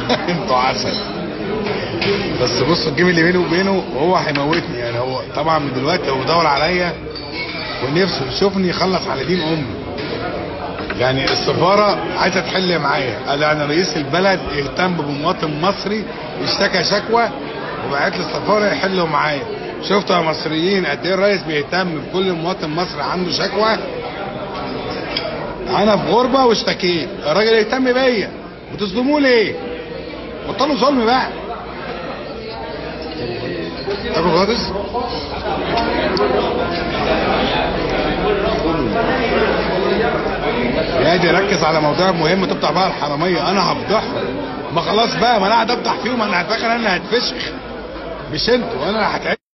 انتوا عسل بس بص الجيم اللي بيني وبينه هو هيموتني يعني هو طبعا من دلوقتي هو بيدور عليا ونفسه يشوفني يخلص على دين امي يعني السفارة عايزة تحل معايا قال يعني رئيس البلد اهتم بمواطن مصري اشتكى شكوى وبعت لي السفارة يحلوا معايا شفتوا يا مصريين قد ايه الرئيس بيهتم بكل مواطن مصري عنده شكوى انا في غربة واشتكيت الراجل يهتم بيا بتظلموه ليه بطلوا ظلم بقى تاكل غاطس يا دي ركز على موضوع مهم تفتح بقى الحراميه انا هفضحهم ما خلاص بقى ما انا قاعد افتح فيهم انا فاكر انا هتفشخ مش انتوا انا اللي هتعب